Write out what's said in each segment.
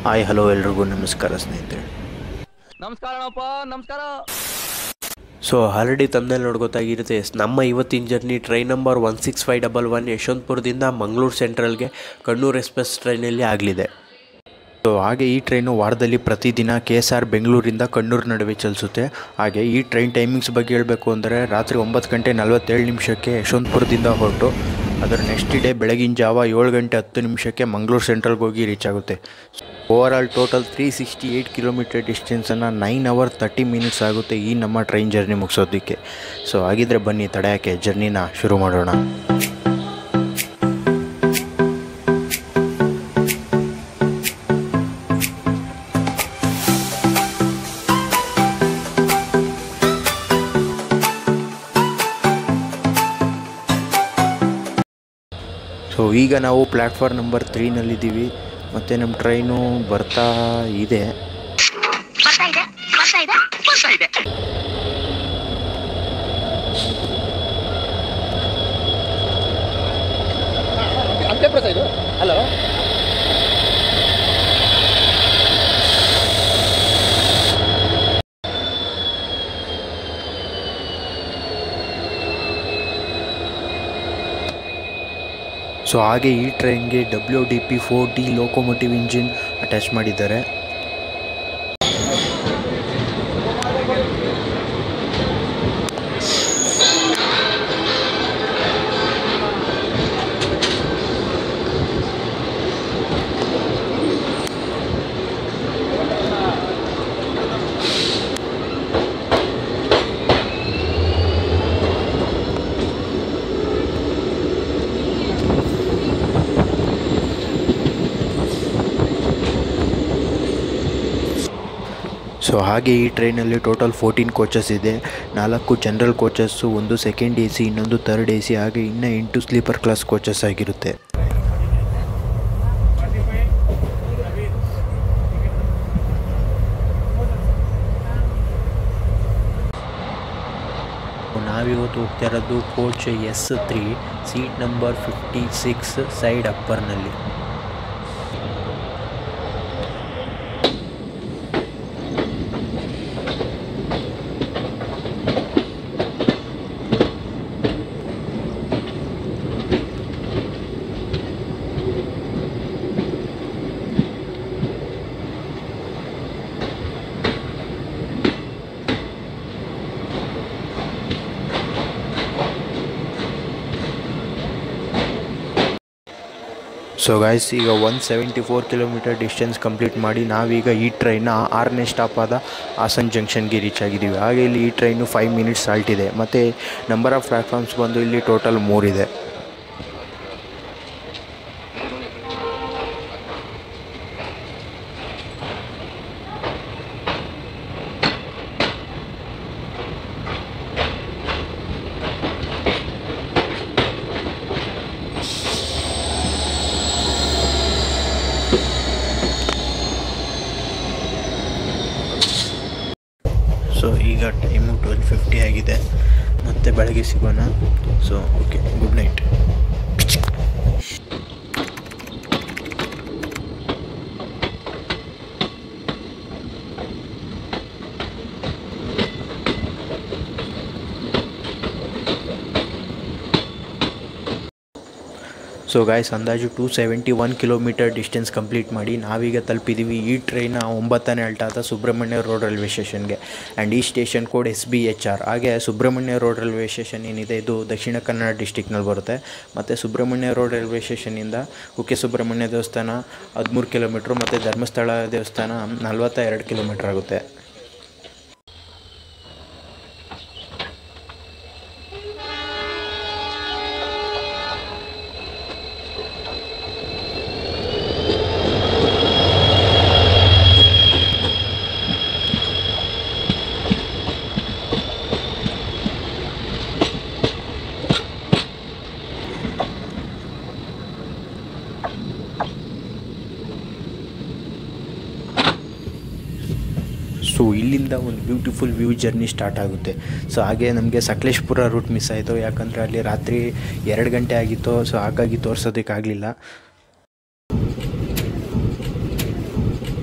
hi hello ಎಲ್ರಿಗೂ ನಮಸ್ಕಾರ ಸ್ನೇಹಿತರೆ ನಮಸ್ಕಾರಪ್ಪ ನಮಸ್ಕಾರ ಸೊ ಆಲ್ರೆಡಿ ತಮ್ಮಲ್ಲಿ ನೋಡ್ಗೊತ್ತಾಗಿರುತ್ತೆ ನಮ್ಮ ಇವತ್ತಿನ journey train number one six five double one ಯಶವಂತಪುರದಿಂದ ಮಂಗಳೂರು ಸೆಂಟ್ರಲ್ಗೆ ಕಣ್ಣೂರು ಎಕ್ಸ್ಪ್ರೆಸ್ ಟ್ರೈನಲ್ಲಿ ಆಗಲಿದೆ ಸೊ ಹಾಗೆ ಈ ಟ್ರೈನು ವಾರದಲ್ಲಿ ಪ್ರತಿದಿನ ಕೆ ಎಸ್ ಆರ್ ಬೆಂಗಳೂರಿಂದ ಕಣ್ಣೂರು ನಡುವೆ ಚಲಿಸುತ್ತೆ ಹಾಗೆ ಈ ಟ್ರೈನ್ ಟೈಮಿಂಗ್ಸ್ ಬಗ್ಗೆ ಹೇಳಬೇಕು ಅಂದರೆ ರಾತ್ರಿ ಒಂಬತ್ತು ಗಂಟೆ ನಲವತ್ತೇಳು ನಿಮಿಷಕ್ಕೆ ಯಶವಂತಪುರದಿಂದ ಹೊರಟು ಅದರ ನೆಕ್ಸ್ಟ್ ಡೇ ಬೆಳಗಿನ ಜಾವ ಏಳು ಗಂಟೆ ಹತ್ತು ನಿಮಿಷಕ್ಕೆ ಮಂಗಳೂರು ಸೆಂಟ್ರಲ್ಗೆ ಹೋಗಿ ರೀಚ್ ಆಗುತ್ತೆ over all total three sixty eight kilometre ಡಿಸ್ಟೆನ್ಸನ್ನು ನೈನ್ ಅವರ್ ತರ್ಟಿ ಮಿನಿಟ್ಸ್ ಆಗುತ್ತೆ ಈ ನಮ್ಮ ಟ್ರೈನ್ ಜರ್ನಿ ಮುಗಿಸೋದಕ್ಕೆ ಸೊ ಹಾಗಿದ್ರೆ ಬನ್ನಿ ತಡೆಯೋಕ್ಕೆ ಜರ್ನಿನ ಶುರು ಮಾಡೋಣ ಸೊ ಈಗ ನಾವು ಪ್ಲ್ಯಾಟ್ಫಾರ್ಮ್ ನಂಬರ್ ತ್ರೀನಲ್ಲಿದ್ದೀವಿ ಮತ್ತು ನಮ್ಮ ಟ್ರೈನು ಬರ್ತಾ ಇದೆ ಬರ್ತಾ ಇದೆ ಬರ್ತಾ ಇದೆ ಬರ್ತಾ ಇದೆ ಹಲೋ ಸೊ ಹಾಗೆ ಈ ಟ್ರೈನ್ಗೆ W D P four D locomotive engine attach ಮಾಡಿದ್ದಾರೆ ಸೊ ಹಾಗೆ ಈ ಟ್ರೈನಲ್ಲಿ ಟೋಟಲ್ ಫೋರ್ಟೀನ್ ಕೋಚಸ್ ಇದೆ ನಾಲ್ಕು ಜನರಲ್ ಕೋಚಸ್ಸು ಒಂದು ಸೆಕೆಂಡ್ ಎ ಸಿ ಇನ್ನೊಂದು ಥರ್ಡ್ ಎ ಸಿ ಹಾಗೆ ಇನ್ನು ಎಂಟು ಸ್ಲೀಪರ್ ಕ್ಲಾಸ್ ಕೋಚಸ್ ಆಗಿರುತ್ತೆ ನಾವಿವತ್ತು ಹೋಗ್ತಾ ಇರೋದು coach S three seat number fifty six side ಅಪ್ಪರ್ನಲ್ಲಿ ಸೊ ಗಾಯ್ಸ್ ಈಗ one seventy four kilometre distance complete ಮಾಡಿ ನಾವೀಗ ಈ ಟ್ರೈನ್ನ ಆರನೇ ಸ್ಟಾಪ್ ಆದ ಹಾಸನ್ ಜಂಕ್ಷನ್ಗೆ ರೀಚ್ ಆಗಿದ್ದೀವಿ ಹಾಗೆ ಇಲ್ಲಿ ಈ ಟ್ರೈನು ಫೈವ್ ಮಿನಿಟ್ಸ್ ಸಾಲ್ಟ್ ಇದೆ ಮತ್ತು ನಂಬರ್ ಆಫ್ ಪ್ಲ್ಯಾಟ್ಫಾರ್ಮ್ಸ್ ಬಂದು ಇಲ್ಲಿ ಟೋಟಲ್ ಮೂರಿದೆ ಸೊ ಈಗ ಟೈಮು ಟ್ವೆಲ್ ಫಿಫ್ಟಿ ಆಗಿದೆ ಮತ್ತೆ ಬೆಳಗ್ಗೆ ಸಿಗೋಣ so okay good night so guys ಅಂದಾಜು two seventy one kilometre distance complete ಮಾಡಿ ನಾವೀಗ ತಲುಪಿದ್ದೀವಿ ಈ ಟ್ರೈನ ಒಂಬತ್ತನೇ ಅಲ್ಟಾದ ಸುಬ್ರಹ್ಮಣ್ಯ ರೋಡ್ ರೈಲ್ವೆ ಸ್ಟೇಷನ್ಗೆ ಆ್ಯಂಡ್ ಈ station code S B H R ಹಾಗೆ ಸುಬ್ರಹ್ಮಣ್ಯ ರೋಡ್ ರೈಲ್ವೆ ಸ್ಟೇಷನ್ ಏನಿದೆ ಇದು ದಕ್ಷಿಣ ಕನ್ನಡ ಡಿಸ್ಟಿಕ್ನಲ್ಲಿ ಬರುತ್ತೆ ಮತ್ತು ಸುಬ್ರಹ್ಮಣ್ಯ ರೋಡ್ ರೈಲ್ವೆ ಸ್ಟೇಷನಿಂದ ಕುಕ್ಕೆ ಸುಬ್ರಹ್ಮಣ್ಯ ದೇವಸ್ಥಾನ ಹದಿಮೂರು ಕಿಲೋಮೀಟ್ರು ಮತ್ತು ಧರ್ಮಸ್ಥಳ ದೇವಸ್ಥಾನ ನಲ್ವತ್ತ ಎರಡು ಕಿಲೋಮೀಟ್ರ್ ಆಗುತ್ತೆ ಸೊ ಇಲ್ಲಿಂದ ಒಂದು ಬ್ಯೂಟಿಫುಲ್ ವ್ಯೂ ಜರ್ನಿ ಸ್ಟಾರ್ಟ್ ಆಗುತ್ತೆ ಸೊ ಹಾಗೆ ನಮಗೆ ಸಕಲೇಶ್ಪುರ ರೂಟ್ ಮಿಸ್ ಆಯಿತು ಯಾಕಂದರೆ ಅಲ್ಲಿ ರಾತ್ರಿ ಎರಡು ಗಂಟೆ ಆಗಿತ್ತು ಸೊ ಹಾಗಾಗಿ ತೋರ್ಸೋದಕ್ಕಾಗಲಿಲ್ಲ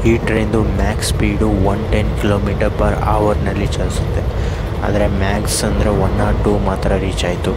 ಈ ಟ್ರೈನ್ದು max speed one ten kilometre per ಅವರ್ನಲ್ಲಿ ಚಲಿಸುತ್ತೆ ಆದರೆ ಮ್ಯಾಕ್ಸ್ ಅಂದರೆ ಒನ್ ನಾಟ್ ಟೂ ಮಾತ್ರ ರೀಚ್ ಆಯಿತು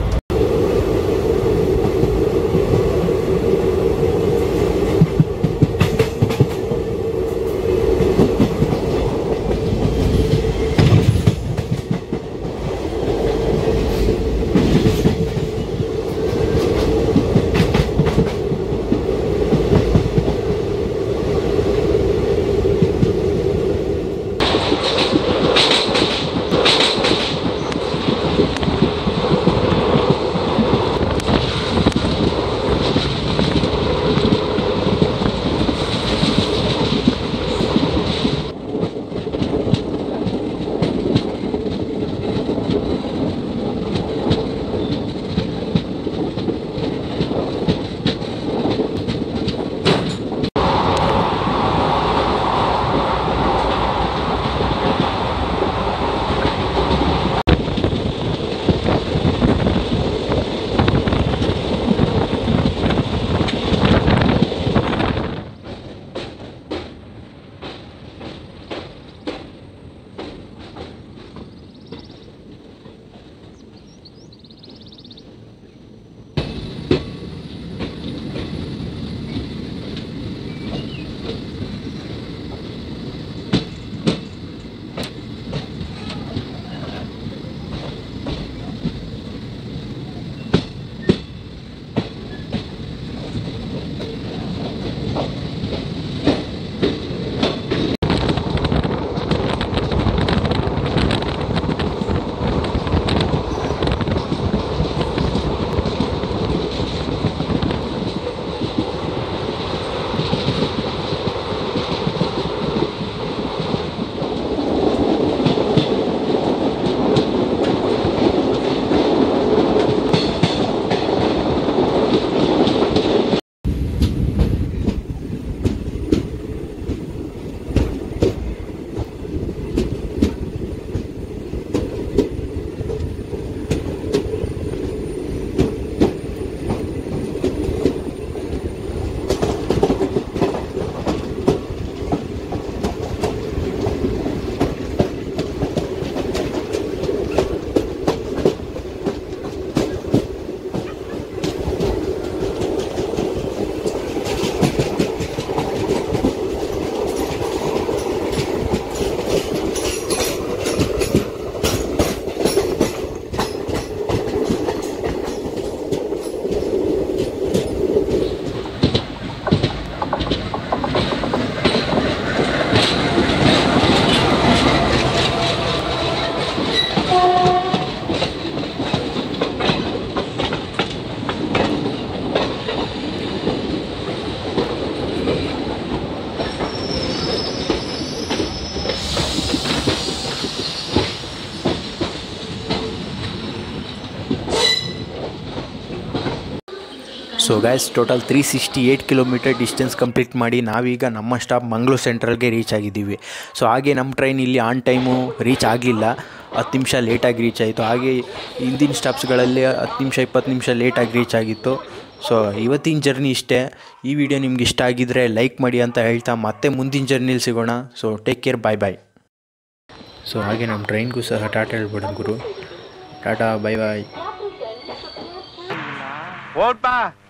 so guys total three sixty eight kilometre distance complete ಮಾಡಿ ನಾವೀಗ ನಮ್ಮ ಸ್ಟಾಪ್ ಮಂಗಳೂರು ಸೆಂಟ್ರಲ್ಗೆ ರೀಚ್ ಆಗಿದ್ದೀವಿ ಸೊ ಹಾಗೆ ನಮ್ಮ ಟ್ರೈನ್ ಇಲ್ಲಿ ಆನ್ ಟೈಮು ರೀಚ್ ಆಗಲಿಲ್ಲ ಹತ್ತು ನಿಮಿಷ ಲೇಟಾಗಿ ರೀಚ್ ಆಯಿತು ಹಾಗೆ ಹಿಂದಿನ ಸ್ಟಾಪ್ಸ್ಗಳಲ್ಲಿ ಹತ್ತು ನಿಮಿಷ ಇಪ್ಪತ್ತು ನಿಮಿಷ ಲೇಟಾಗಿ ರೀಚ್ ಆಗಿತ್ತು ಸೊ ಇವತ್ತಿನ ಜರ್ನಿ ಇಷ್ಟೇ ಈ ವಿಡಿಯೋ ನಿಮ್ಗೆ ಇಷ್ಟ ಆಗಿದ್ದರೆ ಲೈಕ್ ಮಾಡಿ ಅಂತ ಹೇಳ್ತಾ ಮತ್ತೆ ಮುಂದಿನ ಜರ್ನಿಲಿ ಸಿಗೋಣ so take care bye bye so ಹಾಗೆ ನಮ್ಮ ಟ್ರೈನ್ಗೂ ಸಹ ಟಾಟಾ ಹೇಳ್ಬಿಡೋಣ ಗುರು ಟಾಟಾ ಬಾಯ್ ಬಾಯ್ ಓಡ್ಪಾ